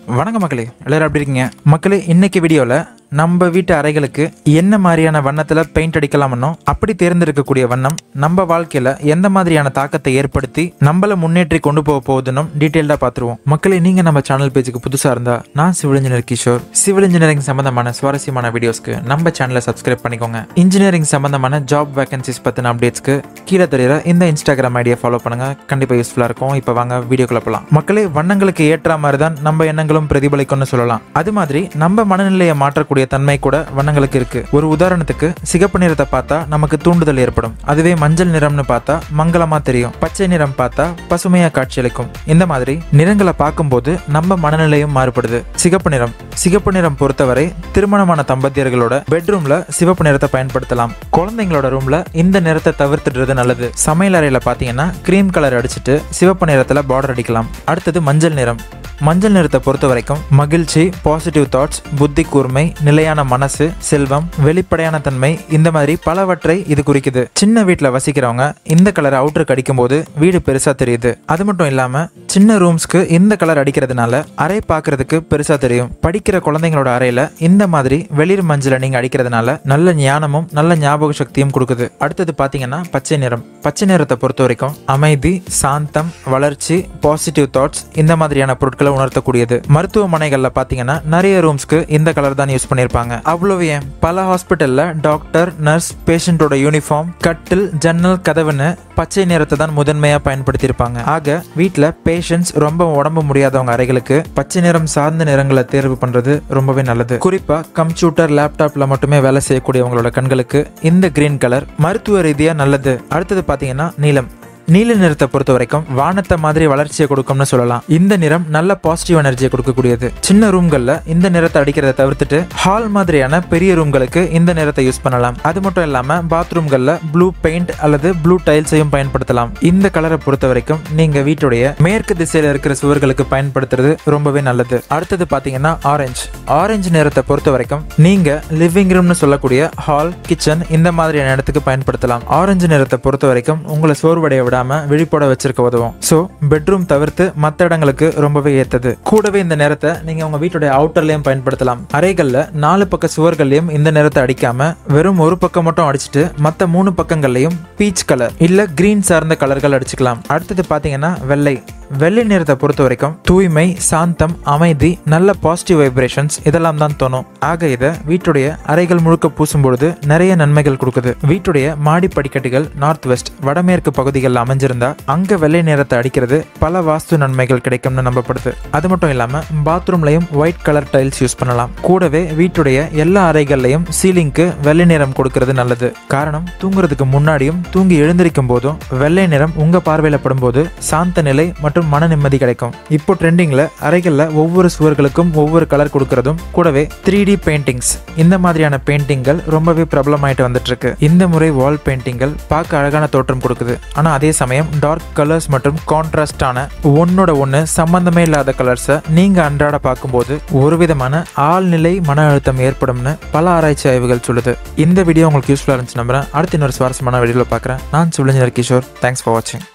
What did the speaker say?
வணக்கம் மக்களே எல்லாரும் எப்படி இருக்கீங்க மக்களே இன்னைக்கு வீடியோவில் நம்ம வீட்டு அறைகளுக்கு என்ன மாதிரியான வண்ணத்தில் பெயிண்ட் அடிக்கலாம்னோ அப்படி தேர்ந்தெடுக்கக்கூடிய வண்ணம் நம்ம வாழ்க்கையில் எந்த மாதிரியான தாக்கத்தை ஏற்படுத்தி நம்மள முன்னேற்றி கொண்டு போக போகுதுன்னு டீட்டெயில்டாக பார்த்துருவோம் மக்களே நீங்கள் நம்ம சேனல் பேஜுக்கு புதுசாக இருந்தா நான் civil engineer Kishore civil engineering சம்பந்தமான சுவாரஸ்யமான வீடியோஸ்க்கு நம்ம சேனலை சப்ஸ்கிரைப் பண்ணிக்கோங்க இன்ஜினியரிங் சம்பந்தமான ஜாப் வேகன்சிஸ் பற்றின அப்டேட்ஸ்க்கு கீழே தெரியுற இந்த இன்ஸ்டாகிராம் ஐடியா ஃபாலோ பண்ணுங்க கண்டிப்பாக யூஸ்ஃபுல்லாக இருக்கும் இப்போ வாங்க வீடியோக்குள்ள போகலாம் மக்களே வண்ணங்களுக்கு ஏற்ற மாதிரி தான் நம்ம எண்ணங்களும் பிரதிபலிக்கும்னு சொல்லலாம் அது மாதிரி நம்ம மனநிலையை மாற்றக்கூடிய தன்மை கூட வண்ணங்களுக்கு இருக்கு ஒரு உதாரணத்துக்கு சிகப்பு நிறத்தை பார்த்தா நமக்கு தூண்டுதல் ஏற்படும் அதுவே மஞ்சள் நிறம்னு பார்த்தா மங்களமா தெரியும் பச்சை நிறம் பார்த்தா பசுமையா காட்சியளிக்கும் இந்த மாதிரி நிறங்களை பார்க்கும்போது நம்ம மனநிலையும் மாறுபடுது சிகப்பு நிறம் சிகப்பு நிறம் பொறுத்தவரை திருமணமான தம்பதியர்களோட பெட்ரூம்ல சிவப்பு நிறத்தை பயன்படுத்தலாம் குழந்தைங்களோட ரூம்ல இந்த நிறத்தை தவிர்த்துடுறது நல்லது சமையல் அறையில பாத்தீங்கன்னா கிரீம் கலர் அடிச்சிட்டு சிவப்பு நிறத்துல பார்டர் அடிக்கலாம் அடுத்தது மஞ்சள் நிறம் மஞ்சள் நிறத்தை பொறுத்த வரைக்கும் மகிழ்ச்சி பாசிட்டிவ் தாட்ஸ் புத்தி கூர்மை நிலையான மனசு செல்வம் வெளிப்படையான தன்மை இந்த மாதிரி பலவற்றை இது குறிக்குது சின்ன வீட்டில் வசிக்கிறவங்க இந்த கலர் அவுட்டருக்கு அடிக்கும் போது வீடு பெருசா தெரியுது அது மட்டும் இல்லாம சின்ன ரூம்ஸ்க்கு இந்த கலர் அடிக்கிறதுனால அறை பார்க்கிறதுக்கு பெருசா தெரியும் படிக்கிற குழந்தைங்களோட அறையில இந்த மாதிரி வெளிர் மஞ்சளை நீங்க அடிக்கிறதுனால நல்ல ஞானமும் நல்ல ஞாபக சக்தியும் கொடுக்குது அடுத்தது பாத்தீங்கன்னா பச்சை நிறம் பச்சை நிறத்தை பொறுத்த வரைக்கும் அமைதி சாந்தம் வளர்ச்சி பாசிட்டிவ் தாட்ஸ் இந்த மாதிரியான பொருட்களை உணர்த்தக்கூடியது மருத்துவமனைகள்ல பாத்தீங்கன்னா நிறைய ரூம்ஸ்க்கு இந்த கலர் தான் யூஸ் பண்ணிருப்பாங்க அவ்வளவு ஏன் பல ஹாஸ்பிட்டல்ல டாக்டர் நர்ஸ் பேஷண்டோட யூனிஃபார்ம் கட்டில் ஜன்னல் கதவுன்னு பச்சை நிறத்தை தான் முதன்மையா பயன்படுத்தியிருப்பாங்க ஆக வீட்டில் பேஷண்ட்ஸ் ரொம்ப உடம்பு முடியாதவங்க அறைகளுக்கு பச்சை நிறம் சார்ந்த நிறங்களை தேர்வு பண்றது ரொம்பவே நல்லது குறிப்பா கம்ப்யூட்டர் லேப்டாப்ல மட்டுமே வேலை செய்யக்கூடியவங்களோட கண்களுக்கு இந்த கிரீன் கலர் மருத்துவ ரீதியா நல்லது அடுத்தது பாத்தீங்கன்னா நீலம் நீல நிறத்தை பொறுத்த வரைக்கும் வானத்தை மாதிரி வளர்ச்சியை கொடுக்கும்னு சொல்லலாம் இந்த நிறம் நல்ல பாசிட்டிவ் எனர்ஜியை கொடுக்கக்கூடியது சின்ன ரூம்கள்ல இந்த நிறத்தை அடிக்கிறத தவிர்த்துட்டு ஹால் மாதிரியான பெரிய ரூம்களுக்கு இந்த நிறத்தை யூஸ் பண்ணலாம் அது மட்டும் இல்லாம பாத்ரூம்கள்ல ப்ளூ பெயிண்ட் அல்லது ப்ளூ டைல்ஸையும் பயன்படுத்தலாம் இந்த கலரை பொறுத்த வரைக்கும் நீங்க வீட்டுடைய மேற்கு திசையில இருக்கிற சுவர்களுக்கு பயன்படுத்துறது ரொம்பவே நல்லது அடுத்தது பாத்தீங்கன்னா ஆரஞ்சு ஆரஞ்சு நிறத்தை பொறுத்த வரைக்கும் நீங்க லிவிங் ரூம்னு சொல்லக்கூடிய ஹால் கிச்சன் இந்த மாதிரியான இடத்துக்கு பயன்படுத்தலாம் ஆரஞ்சு நிறத்தை பொறுத்த வரைக்கும் உங்களை சோர்வடைய விடாம விழிப்போட வச்சிருக்க உதவும் ஸோ பெட்ரூம் தவிர்த்து மற்ற இடங்களுக்கு ரொம்பவே ஏத்தது கூடவே இந்த நிறத்தை நீங்க உங்க வீட்டுடைய அவுட்டர்லயும் பயன்படுத்தலாம் அறைகள்ல நாலு பக்க சுவர்கள்லயும் இந்த நிறத்தை அடிக்காம வெறும் ஒரு பக்கம் மட்டும் அடிச்சுட்டு மற்ற மூணு பக்கங்கள்லயும் பீச் கலர் இல்ல கிரீன் சார்ந்த கலர்கள் அடிச்சுக்கலாம் அடுத்தது பாத்தீங்கன்னா வெள்ளை வெள்ளை நிறத்தை பொறுத்த வரைக்கும் தூய்மை சாந்தம் அமைதி நல்ல பாசிட்டிவ் வைப்ரேஷன்ஸ் இதெல்லாம் தான் தோணும் ஆக இதை வீட்டுடைய அறைகள் முழுக்க பூசும் பொழுது நிறைய நன்மைகள் கொடுக்குது வீட்டுடைய மாடி படிக்கட்டுகள் நார்த் வெஸ்ட் வடமேற்கு பகுதிகளில் அமைஞ்சிருந்தா அங்க வெள்ளை நிறத்தை அடிக்கிறது பல வாஸ்து நன்மைகள் கிடைக்கும்னு நம்பப்படுது அது மட்டும் இல்லாம பாத்ரூம்லயும் ஒயிட் கலர் டைல்ஸ் யூஸ் பண்ணலாம் கூடவே வீட்டுடைய எல்லா அறைகள்லயும் சீலிங்க்கு வெள்ளை நிறம் கொடுக்கிறது நல்லது காரணம் தூங்குறதுக்கு முன்னாடியும் தூங்கி எழுந்திருக்கும் போதும் வெள்ளை நிறம் உங்க பார்வையில படும்போது சாந்த நிலை மற்றும் மன நிம்மதி கிடைக்கும் இப்போ ட்ரெண்டிங்ல அறைகள்ல ஒவ்வொரு சுவர்களுக்கும் ஒவ்வொரு கலர் கொடுக்கறதும் கூடவே த்ரீ டி பெயிண்டிங்ஸ் இந்த மாதிரியான பெயிண்டிங்கள் ரொம்பவே பிரபலமாயிட்டு வந்துட்டு இருக்கு இந்த முறை வால் பெயிண்டிங்கள் பார்க்க அழகான தோற்றம் கொடுக்குது ஆனா அதே சமயம் டார்க் கலர்ஸ் மற்றும் கான்ட்ராஸ்டான ஒன்னோட ஒன்று சம்பந்தமே இல்லாத கலர்ஸை நீங்க அன்றாட பார்க்கும்போது ஒரு விதமான ஆழ்நிலை மன அழுத்தம் ஏற்படும்னு பல ஆராய்ச்சி ஆய்வுகள் சொல்லுது இந்த வீடியோ உங்களுக்கு யூஸ்ஃபுல்லாக இருந்துச்சு நம்புறேன் அடுத்த இன்னொரு சுவாரஸ்யமான வீடியோவில் பார்க்குறேன் நான் சுழிஞ்சர் கிஷோர் தேங்க்ஸ் ஃபார் வாட்சிங்